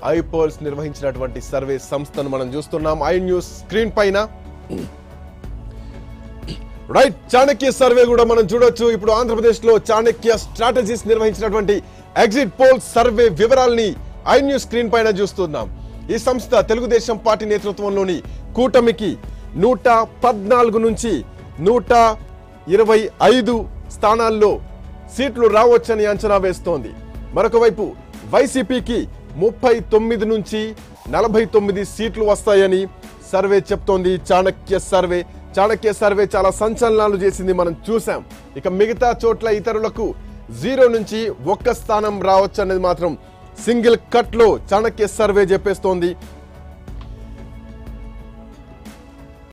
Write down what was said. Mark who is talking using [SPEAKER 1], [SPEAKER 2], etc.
[SPEAKER 1] ఐపోల్స్ నిర్వహించినటువంటి సర్వే సంస్థను మనం చూస్తున్నాం ఐ న్యూస్ స్క్రీన్ పైన రైట్ చాణక్య సర్వే కూడా మనం చూడొచ్చు ఇప్పుడు ఆంధ్రప్రదేశ్ లో చాణక్య స్ట్రాటజీస్ నిర్వహించినటువంటి ఎగ్జిట్ పోల్ సర్వే వివరాల్ని ఐ న్యూస్ స్క్రీన్ పైన చూస్తున్నాం ఈ సంస్థ తెలుగుదేశం పార్టీ నేతృత్వంలోని కూటమికి నూట పద్నాలుగు నుంచి నూట ఇరవై ఐదు స్థానాల్లో సీట్లు రావచ్చని అంచనా వేస్తోంది మరొక వైపు వైసీపీకి ముప్పై తొమ్మిది నుంచి నలభై తొమ్మిది సీట్లు వస్తాయని సర్వే చెప్తోంది చాణక్య సర్వే చాణక్య సర్వే చాలా సంచలనాలు చేసింది మనం చూసాం ఇక మిగతా చోట్ల ఇతరులకు జీరో నుంచి ఒక్క స్థానం రావచ్చు అనేది మాత్రం సింగిల్ కట్ లో చాణక్య సర్వే చెప్పేస్తోంది